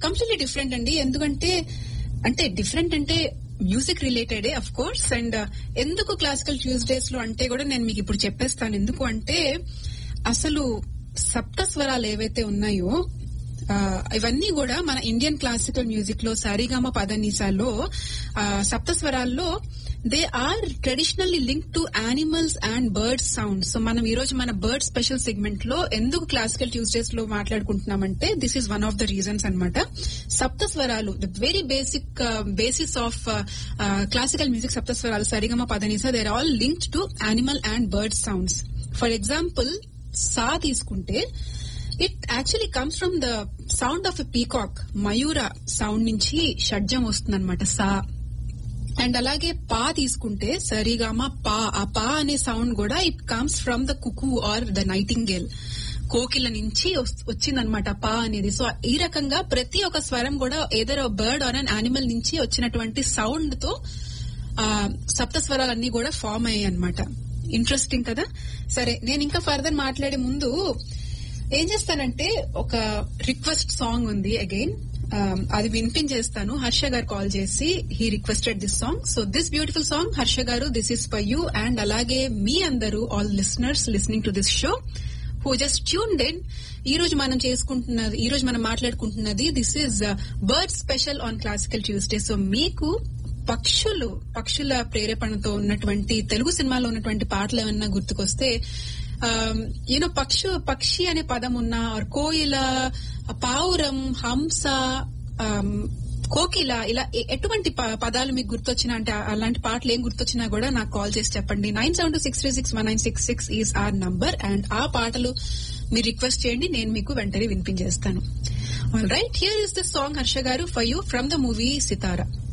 completely different అండి ఎందుకంటే అంటే డిఫరెంట్ అంటే music related of course and ఎందుకు క్లాసికల్ ట్యూస్డేస్ లో అంటే కూడా నేను మీకు ఇప్పుడు చెప్పేస్తాను ఎందుకు అంటే అసలు సప్త స్వరాలు ఏవైతే ఉన్నాయో ఆ, ఇవన్నీ కూడా మన ఇండియన్ క్లాసికల్ మ్యూజిక్ లో సారిగామ పదనీసాలో ఆ, సప్త స్వరాల్లో they are traditionally link to animals and birds sound so మనం ఈ రోజు మన బర్డ్ స్పెషల్ సెగ్మెంట్ లో ఎందుకు క్లాసికల్ ట్యూస్డేస్ లో మాట్లాడుకుంటున్నామంటే this is one of the reasons అన్నమాట సప్త స్వరాలు the very basic basis of classical music సప్త స్వరాలు సరిగమ పదనీసా they're all linked to animal and bird sounds for example సా తీసుకుంటే it actually comes from the sound of a peacock మయూర సౌండ్ నుంచి షడ్జం వస్తుందన్నమాట సా అండ్ అలాగే పా తీసుకుంటే సరిగామ పా ఆ పా అనే సౌండ్ కూడా it comes from the cuckoo or the nightingale కోకిల నుంచి వస్- వచ్చిందనమాట పా అనేది సో ఈ రకంగా ప్రతి ఒక్క స్వరం కూడా either bird or an animal నుంచి వచ్చినటువంటి సౌండ్ తో ఆ సప్త స్వరాలన్నీ కూడా ఫామ్ అయ్యాయి అనమాట ఇంట్రెస్టింగ్ కదా సరే నేను ఇంకా ఫర్దర్ మాట్లాడే ముందు ఏం చేస్తానంటే ఒక రిక్వెస్ట్ సాంగ్ ఉంది అగైన్ అది వినిపించేస్తాను హర్ష గారు కాల్ చేసి he requested this song so this beautiful song Harsha garu this is for you and అలాగే మీ అందరూ all listeners listening to this show who just tuned in ఈ రోజు మనం చేసుకుంటున్నది ఈ రోజు మనం మాట్లాడుకుంటున్నది this is bird special on classical Tuesday so మీకు పక్షులు పక్షుల ప్రేరేపణతో ఉన్నటువంటి తెలుగు సినిమాలో ఉన్నటువంటి పాటలు ఏమన్నా గుర్తుకొస్తే యూనో పక్షు పక్షి అనే పదం ఉన్న or కోయిల పావురం హంస um, కోకిల ఇలా ఎ- ఎటువంటి ప- పదాలు మీకు గుర్తొచ్చినా అంటే ఆ- అలాంటి పాటలు ఏం గుర్తొచ్చినా కూడా నాకు కాల్ చేసి చెప్పండి nine seven two six three six one nine six six is our number and ఆ పాటలు మీరు రిక్వెస్ట్ చేయండి నేను మీకు వెంటనే వినిపించేస్తాను right here is the song Harsha garu for you from the movie Sitara